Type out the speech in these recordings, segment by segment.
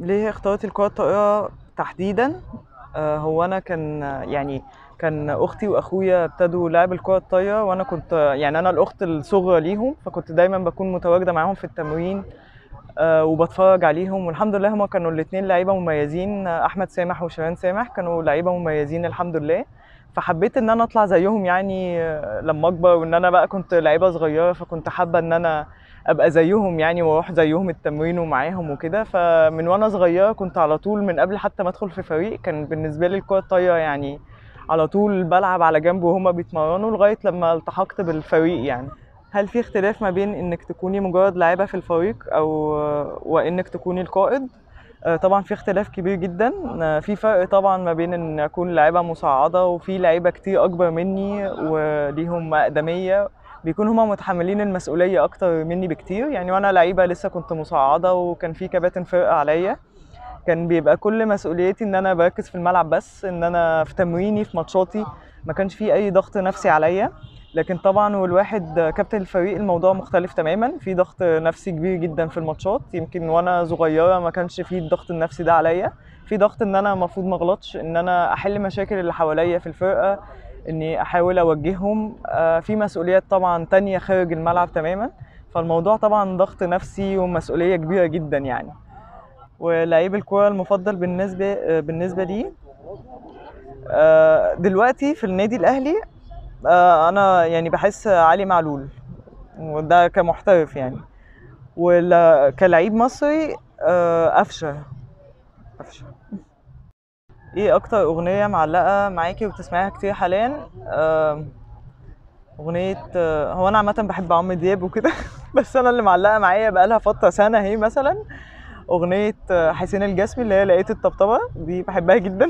ليه اخترت الكرة الطائرة تحديدا آه، هو انا كان يعني كان اختي واخويا ابتدوا لعب الكرة الطايرة وانا كنت يعني انا الاخت الصغرى ليهم فكنت دايما بكون متواجدة معاهم في التمرين آه، وبتفرج عليهم والحمد لله هما كانوا الاتنين لعيبة مميزين آه، احمد سامح وشيرين سامح كانوا لعيبة مميزين الحمد لله فحبيت ان انا اطلع زيهم يعني آه، لما اكبر وان انا بقى كنت لعيبة صغيرة فكنت حابة ان انا ابقى زيهم يعني واروح زيهم التمرين ومعاهم وكده فمن وانا صغيره كنت على طول من قبل حتى ما ادخل في فريق كان بالنسبه لي الكره الطايره يعني على طول بلعب على جنب وهما بيتمرنوا لغايه لما التحقت بالفريق يعني هل في اختلاف ما بين انك تكوني مجرد لاعبه في الفريق او وانك تكوني القائد آه، طبعا في اختلاف كبير جدا آه، في فرق طبعا ما بين ان اكون لاعبه مساعده وفي لعيبه كتير اكبر مني وليهم اقدميه بيكون هما متحملين المسؤولية أكتر مني بكتير يعني وأنا لعيبة لسه كنت مساعدة وكان في كباتن فرقة عليا كان بيبقى كل مسؤوليتي إن أنا بركز في الملعب بس إن أنا في تمريني في ماتشاتي ما كانش في أي ضغط نفسي عليا لكن طبعا والواحد كابتن الفريق الموضوع مختلف تماما في ضغط نفسي كبير جدا في الماتشات يمكن وانا صغيره ما كانش في الضغط النفسي ده عليا في ضغط ان انا المفروض ما اغلطش ان انا احل مشاكل اللي حواليا في الفرقه اني احاول اوجههم آه، في مسؤوليات طبعا تانية خارج الملعب تماما فالموضوع طبعا ضغط نفسي ومسؤولية كبيرة جدا يعني ولعيب الكرة المفضل بالنسبة آه، بالنسبة لي آه، دلوقتي في النادي الأهلي آه، أنا يعني بحس علي معلول وده كمحترف يعني وكلاعب مصري آه، قفشة قفشة ايه اكتر اغنية معلقة معاكي وبتسمعيها كتير حاليا آه، اغنية آه، هو انا عامة بحب عمرو دياب وكده بس انا اللي معلقة معايا بقالها فترة سنة اهي مثلا اغنية آه، حسين الجسمي اللي هي لقيت الطبطبة دي بحبها جدا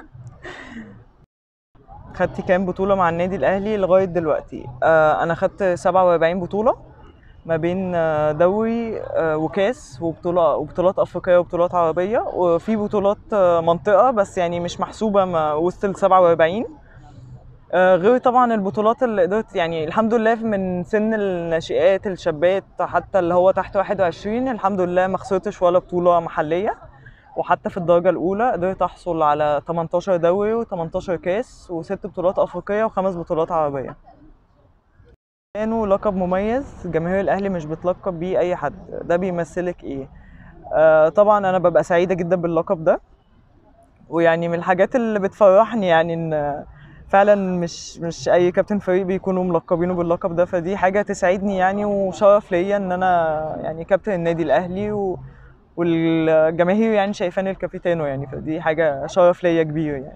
خدتي كام بطولة مع النادي الاهلي لغاية دلوقتي آه، انا خدت 47 بطولة ما بين آه، دوري آه، وكاس وبطولة وبطولات افريقيه وبطولات عربيه وفي بطولات آه، منطقه بس يعني مش محسوبه ما وسط ال 47 آه، غير طبعا البطولات اللي قدرت يعني الحمد لله من سن الناشئات الشابات حتى اللي هو تحت 21 الحمد لله ما خسرتش ولا بطوله محليه وحتى في الدرجه الاولى قدرت احصل على 18 دوري و18 كاس وست بطولات افريقيه وخمس بطولات عربيه كانوا لقب مميز جماهير الاهلي مش بتلقب بيه اي حد ده بيمثلك ايه آه طبعا انا ببقى سعيده جدا باللقب ده ويعني من الحاجات اللي بتفرحني يعني ان فعلا مش مش اي كابتن فريق بيكونوا ملقبينه باللقب ده فدي حاجه تسعدني يعني وشرف ليا ان انا يعني كابتن النادي الاهلي و والجماهير يعني شايفاني الكابيتانو يعني فدي حاجه شرف ليا كبير يعني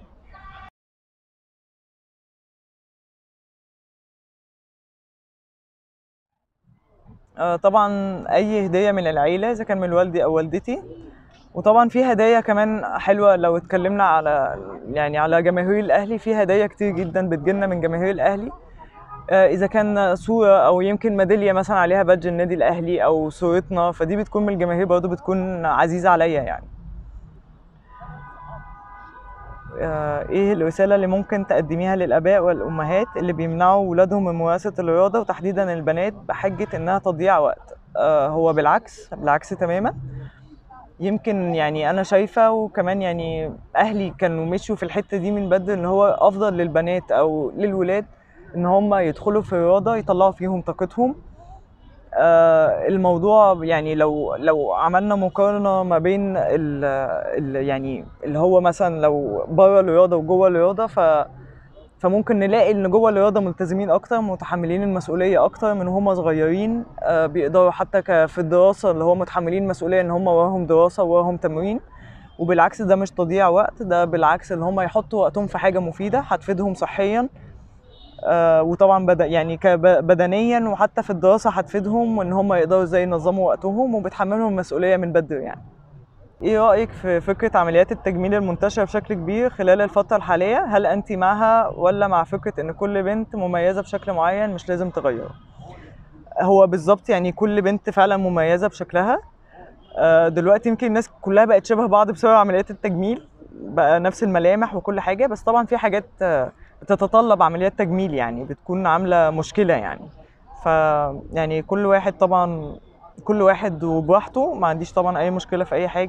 آه، طبعا اي هديه من العيله اذا كان من والدي او والدتي وطبعا في هدايا كمان حلوه لو اتكلمنا على يعني على جماهير الاهلي في هدايا كتير جدا بتجيلنا من جماهير الاهلي آه، اذا كان صوره او يمكن ميداليه مثلا عليها بادج النادي الاهلي او صورتنا فدي بتكون من الجماهير برضو بتكون عزيزه عليا يعني آه، ايه الرساله اللي ممكن تقدميها للاباء والامهات اللي بيمنعوا ولادهم من ممارسه الرياضه وتحديدا البنات بحجه انها تضييع وقت آه، هو بالعكس بالعكس تماما يمكن يعني انا شايفه وكمان يعني اهلي كانوا مشوا في الحته دي من بدري ان هو افضل للبنات او للولاد ان هم يدخلوا في الرياضه يطلعوا فيهم طاقتهم آه، الموضوع يعني لو لو عملنا مقارنه ما بين ال ال يعني اللي هو مثلا لو بره الرياضه وجوه الرياضه ف فممكن نلاقي ان جوه الرياضه ملتزمين اكتر متحملين المسؤوليه اكتر من هم صغيرين آه، بيقدروا حتى ك- في الدراسه اللي هو متحملين مسؤوليه ان هم وراهم دراسه وراهم تمرين وبالعكس ده مش تضييع وقت ده بالعكس ان هم يحطوا وقتهم في حاجه مفيده هتفيدهم صحيا آه، وطبعا بد... يعني كب- بدنيا وحتى في الدراسه هتفيدهم وان هم يقدروا ازاي ينظموا وقتهم وبتحملهم المسؤوليه من بدري يعني ايه رأيك في فكرة عمليات التجميل المنتشرة بشكل كبير خلال الفترة الحالية؟ هل انت معها ولا مع فكرة ان كل بنت مميزة بشكل معين مش لازم تغيره؟ هو بالظبط يعني كل بنت فعلا مميزة بشكلها آه، دلوقتي يمكن الناس كلها بقت شبه بعض بسبب عمليات التجميل بقى نفس الملامح وكل حاجة بس طبعا في حاجات آه، بتتطلب عمليات تجميل يعني بتكون عاملة مشكلة يعني ف يعني كل واحد طبعا كل واحد وبراحته ما عنديش طبعا اي مشكلة في اي حاجة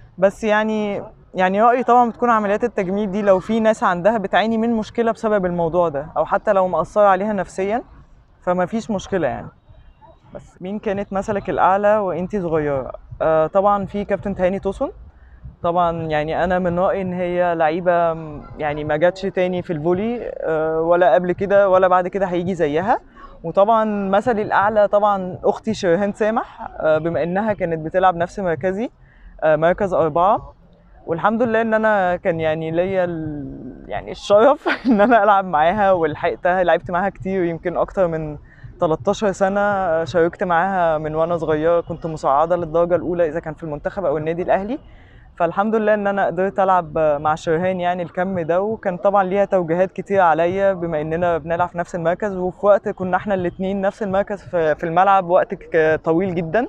بس يعني يعني رأيي طبعا بتكون عمليات التجميل دي لو في ناس عندها بتعاني من مشكلة بسبب الموضوع ده أو حتى لو مأثرة عليها نفسيا فما فيش مشكلة يعني بس مين كانت مثلك الأعلى وأنتي صغيرة؟ آه طبعا في كابتن تهاني توسن طبعا يعني أنا من رأيي إن هي لعيبة م- يعني ما جاتش تاني في الفولي آه ولا قبل كده ولا بعد كده هيجي زيها وطبعا مثلي الأعلى طبعا أختي شيرين سامح آه بما إنها كانت بتلعب نفس مركزي آه مركز أربعة والحمد لله ان انا كان يعني ليا ال... يعني الشرف ان انا العب معاها ولحقتها لعبت معاها كتير يمكن اكتر من 13 سنة شاركت معاها من وانا صغيرة كنت مساعدة للدرجة الاولى اذا كان في المنتخب او النادي الاهلي فالحمد لله ان انا قدرت العب مع شرهان يعني الكم ده وكان طبعا ليها توجيهات كتير عليا بما اننا بنلعب في نفس المركز وفي وقت كنا احنا الاتنين نفس المركز في في الملعب وقت ك- طويل جدا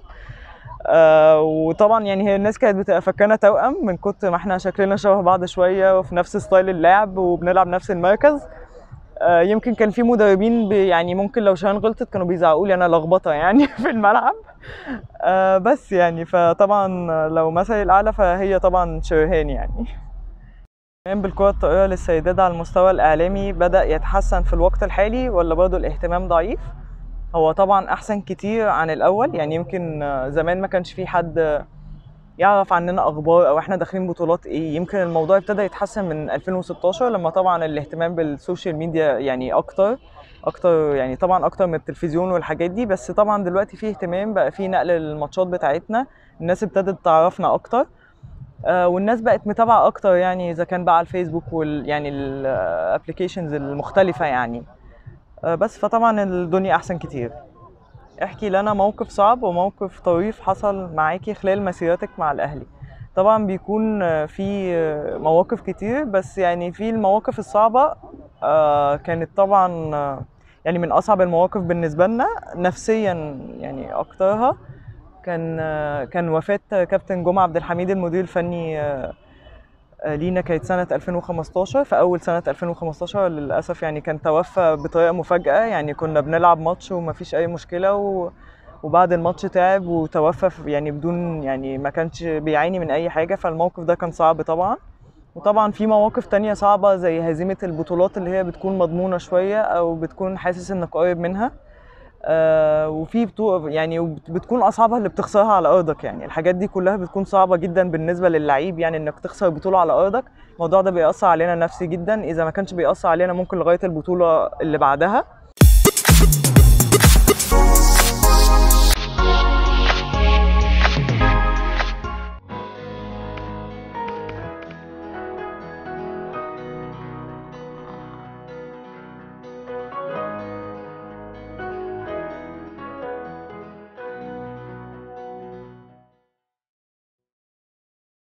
آه وطبعا يعني هي الناس كانت بتبقى فاكرانا توأم من كتر ما احنا شكلنا شبه بعض شويه وفي نفس ستايل اللعب وبنلعب نفس المركز آه يمكن كان في مدربين بي يعني ممكن لو شان غلطت كانوا بيزعقوا لي انا لخبطه يعني في الملعب آه بس يعني فطبعا لو مثلي الاعلى فهي طبعا شرهان يعني الاهتمام بالكرة الطائرة للسيدات على المستوى الإعلامي بدأ يتحسن في الوقت الحالي ولا برضه الاهتمام ضعيف؟ هو طبعا أحسن كتير عن الأول يعني يمكن آه، زمان ما كانش في حد يعرف عننا اخبار او احنا داخلين بطولات ايه يمكن الموضوع ابتدى يتحسن من 2016 لما طبعا الاهتمام بالسوشيال ميديا يعني اكتر اكتر يعني طبعا اكتر من التلفزيون والحاجات دي بس طبعا دلوقتي في اهتمام بقى في نقل الماتشات بتاعتنا الناس ابتدت تعرفنا اكتر آه، والناس بقت متابعة اكتر يعني اذا كان بقى على الفيسبوك وال يعني الابلكيشنز المختلفة يعني آه، بس فطبعا الدنيا احسن كتير احكي لنا موقف صعب وموقف طريف حصل معاكي خلال مسيرتك مع الأهلي طبعا بيكون آه، في آه، مواقف كتير بس يعني في المواقف الصعبة آه، كانت طبعا آه، يعني من أصعب المواقف بالنسبة لنا نفسيا يعني أكترها كان آه، كان وفاة كابتن جمعة عبد الحميد المدير الفني آه، آه، لينا كانت سنة 2015 في أول سنة 2015 للأسف يعني كان توفى بطريقة مفاجئة يعني كنا بنلعب ماتش ومفيش أي مشكلة و... وبعد الماتش تعب وتوفى في- يعني بدون يعني ما كانش بيعاني من أي حاجة فالموقف ده كان صعب طبعا وطبعا في مواقف تانية صعبة زي هزيمة البطولات اللي هي بتكون مضمونة شوية أو بتكون حاسس إنك قريب منها آه وفي بطو يعني وبت- بتكون اصعبها اللي بتخسرها على ارضك يعني الحاجات دي كلها بتكون صعبه جدا بالنسبه للعيب يعني انك تخسر بطوله على ارضك الموضوع ده بيأثر علينا نفسي جدا اذا ما كانش بيأثر علينا ممكن لغايه البطوله اللي بعدها